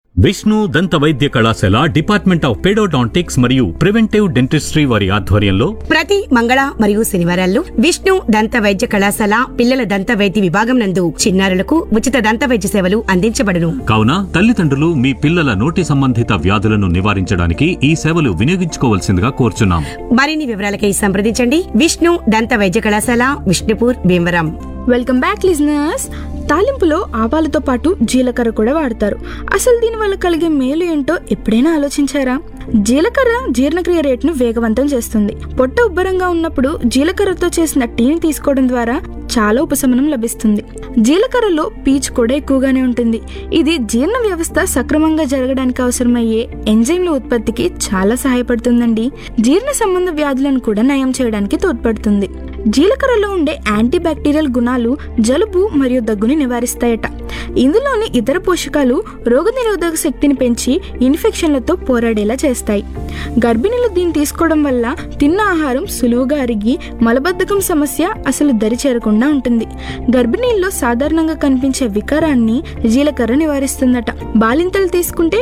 విష్ణు దంత వైద్య కళాశాల డిపార్ట్మెంట్ ఆఫ్ పెడోడాంటిక్స్ మరియు ప్రివెంటివ్ డెంటిస్ట్రీ వారి ఆధ్వర్యంలో ప్రతి మంగళ మరియు శనివారాల్లో విష్ణు దంత వైద్య కళాశాల పిల్లల దంత వైద్య విభాగం నందు చిన్నారులకు ఉచిత దంత వైద్య సేవలు అందించబడును కావున తల్లిదండ్రులు మీ పిల్లల నోటి సంబంధిత వ్యాధులను నివారించడానికి ఈ సేవలు వినియోగించుకోవాల్సిందిగా కోరుచున్నాం మరిన్ని వివరాలకై సంప్రదించండి విష్ణు దంత వైద్య కళాశాల Vishnupur Bhimavaram welcome back listeners తాలింపులో ఆవాలతో పాటు జీలకర్ర కూడా వాడతారు అసలు దీనివల్ల కలిగే మేలు ఏంటో ఎప్పుడైనా ఆలోచించారా జీలకర్ర జీర్ణక్రియ రేటును వేగవంతం చేస్తుంది పొట్ట ఉబ్బరంగా ఉన్నప్పుడు జీలకర్రతో చేసిన టీని తీసుకోవడం ద్వారా చాలా ఉపశమనం లభిస్తుంది జీలకర్రలో పీచు కూడా ఎక్కువగానే ఉంటుంది ఇది జీర్ణ వ్యవస్థ సక్రమంగా జరగడానికి అవసరమయ్యే ఎంజైమ్ల ఉత్పత్తికి చాలా సహాయపడుతుందండి జీర్ణ సంబంధ వ్యాధులను కూడా నయం చేయడానికి తోడ్పడుతుంది జీలకర్రలో ఉండే యాంటీ బ్యాక్టీరియల్ గుణాలు జలుబు మరియు దగ్గుని నివారిస్తాయట ఇందులోని ఇతర పోషకాలు రోగనిరోధక శక్తిని పెంచి ఇన్ఫెక్షన్లతో పోరాడేలా చేస్తాయి గర్భిణీలు దీన్ని తీసుకోవడం వల్ల తిన్న ఆహారం సులువుగా అరిగి మలబద్ధకం సమస్య అసలు దరి చేరకుండా ఉంటుంది గర్భిణీల్లో సాధారణంగా కనిపించే వికారాన్ని జీలకర్ర నివారిస్తుందట బాలింతలు తీసుకుంటే